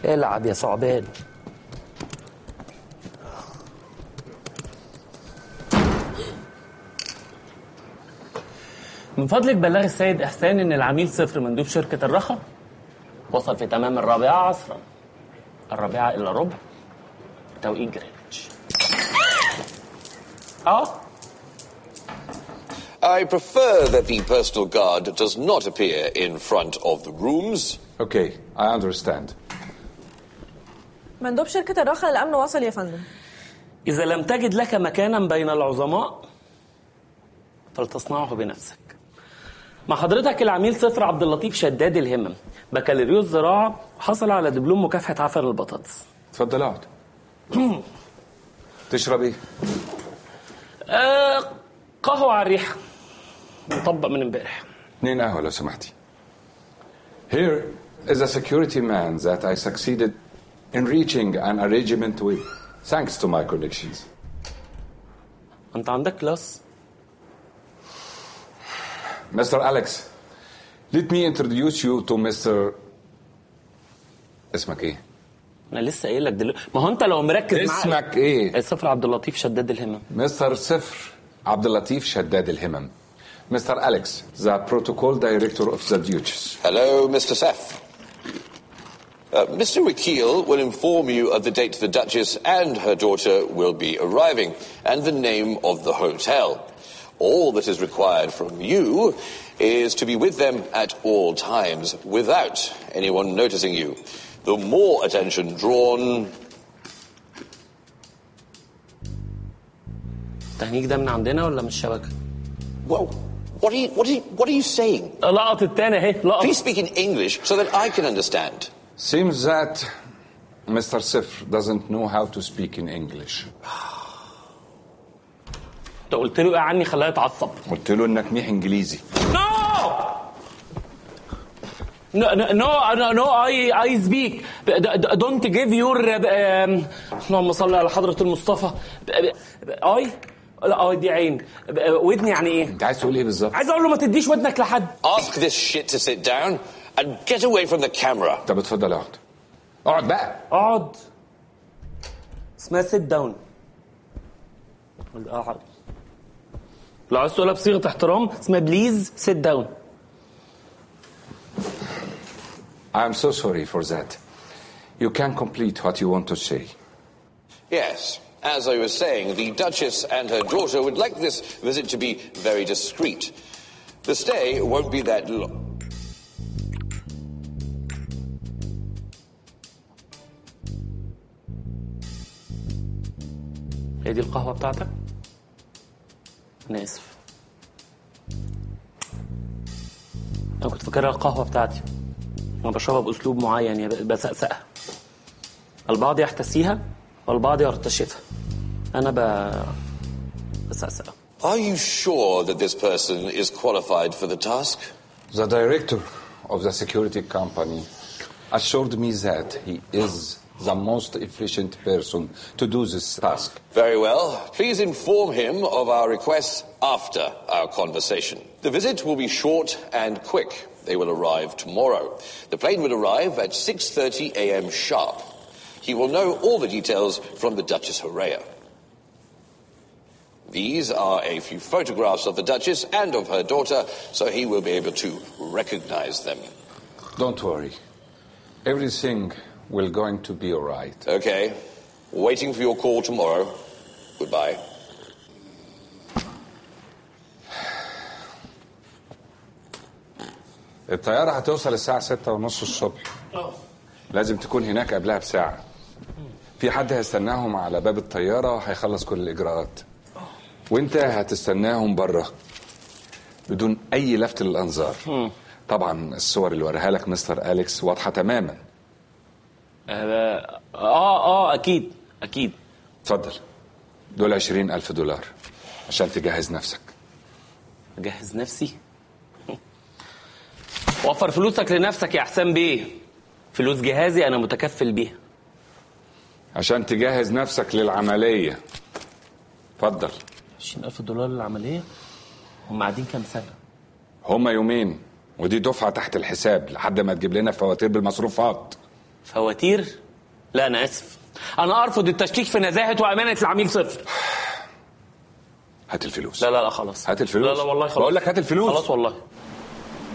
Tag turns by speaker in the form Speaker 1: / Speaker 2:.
Speaker 1: العب يا ثعبان من فضلك بلغ السيد إحسان إن العميل صفر مندوب شركة الرخا وصل في تمام الرابعة عصرا الرابعة إلا ربع توقيت جرينتش اه
Speaker 2: I prefer that the personal guard does not appear in front of the rooms.
Speaker 3: Okay, I understand.
Speaker 4: مندوب شركة الرخا للأمن وصل يا فندم
Speaker 1: إذا لم تجد لك مكانا بين العظماء فلتصنعه بنفسك مع حضرتك العميل صفر عبد اللطيف شداد الهمم بكالوريوس زراعة حصل على دبلوم مكافحة عفن البطاطس
Speaker 3: اتفضل اقعد تشرب ايه؟
Speaker 1: آه قهوة على الريحة مطبق من امبارح
Speaker 3: اتنين قهوة لو سمحتي. Here is a security man that I succeeded in reaching an arrangement with, thanks to my connections.
Speaker 1: أنت عندك كلاس
Speaker 3: Mr. Alex, let me introduce you to Mr. اسمك ايه؟
Speaker 1: أنا لسه قايل لك دلوقتي ما هو أنت لو مركز معايا
Speaker 3: اسمك ايه؟
Speaker 1: صفر عبد اللطيف شداد الهمم
Speaker 3: مستر صفر عبد اللطيف شداد الهمم. Mr. Alex, the protocol director of the Duchess.
Speaker 2: Hello, Mr. Seth. Uh, Mr. Wakil will inform you of the date the Duchess and her daughter will be arriving and the name of the hotel. All that is required from you is to be with them at all times without anyone noticing you. The more attention drawn,
Speaker 1: التهنيج ده من عندنا ولا من الشبكة؟
Speaker 2: well, what are you, what are you, what are you saying?
Speaker 1: لقط التاني اهي لقط
Speaker 2: Please speak in English so that I can understand.
Speaker 3: Seems that Mr. Sifr doesn't know how to speak in English.
Speaker 1: انت قلت له ايه عني خلاه يتعصب
Speaker 3: قلت له انك ميح انجليزي.
Speaker 1: No, no, no, no, no, I, I speak. D- d- Don't give your... um, اللهم صل على حضرة المصطفى. I لا اي دي عين ودني يعني ايه؟
Speaker 3: انت عايز تقول ايه بالظبط؟
Speaker 1: عايز اقول له ما تديش ودنك لحد.
Speaker 2: Ask this shit to sit down and get away from the camera.
Speaker 3: طب اتفضل اقعد. اقعد بقى.
Speaker 1: اقعد. اسمها سيت داون. اقعد. لو عايز تقولها بصيغة احترام اسمها بليز سيت داون.
Speaker 3: I'm so sorry for that. You can complete what you want to say.
Speaker 2: Yes, as I was saying, the Duchess and her daughter would like this visit to be very discreet. The stay won't be that long.
Speaker 1: هي دي القهوة بتاعتك؟ أنا آسف. أنا كنت فاكرها القهوة بتاعتي. أنا بشربها بأسلوب معين يعني بسقسقها. البعض يحتسيها والبعض يرتشفها. أنا ب بسقسقها.
Speaker 2: Are you sure that this person is qualified for the task?
Speaker 3: The director of the security company assured me that he is the most efficient person to do this task.
Speaker 2: Very well. Please inform him of our requests after our conversation. The visit will be short and quick. They will arrive tomorrow. The plane will arrive at 6:30 a.m. sharp. He will know all the details from the Duchess Horea. These are a few photographs of the Duchess and of her daughter, so he will be able to recognize them.
Speaker 3: Don't worry. Everything will going to be all right.
Speaker 2: Okay. Waiting for your call tomorrow. Goodbye.
Speaker 3: الطيارة هتوصل الساعة ستة ونص الصبح لازم تكون هناك قبلها بساعة في حد هيستناهم على باب الطيارة هيخلص كل الإجراءات وانت هتستناهم بره بدون أي لفت للأنظار طبعا الصور اللي وريها لك مستر أليكس واضحة تماما
Speaker 1: آه آه, آه أكيد أكيد.
Speaker 3: اتفضل دول عشرين ألف دولار عشان تجهز نفسك
Speaker 1: أجهز نفسي؟ وفر فلوسك لنفسك يا حسام بيه. فلوس جهازي أنا متكفل بيها.
Speaker 3: عشان تجهز نفسك للعملية اتفضل
Speaker 1: 20000 دولار للعملية؟ هم قاعدين كام سنة؟
Speaker 3: هما يومين ودي دفعة تحت الحساب لحد ما تجيب لنا فواتير بالمصروفات
Speaker 1: فواتير لا انا اسف انا ارفض التشكيك في نزاهه وامانه العميل صفر
Speaker 3: هات الفلوس
Speaker 1: لا لا لا خلاص
Speaker 3: هات الفلوس.
Speaker 1: لا لا والله خلاص
Speaker 3: بقول لك هات الفلوس.
Speaker 1: خلاص والله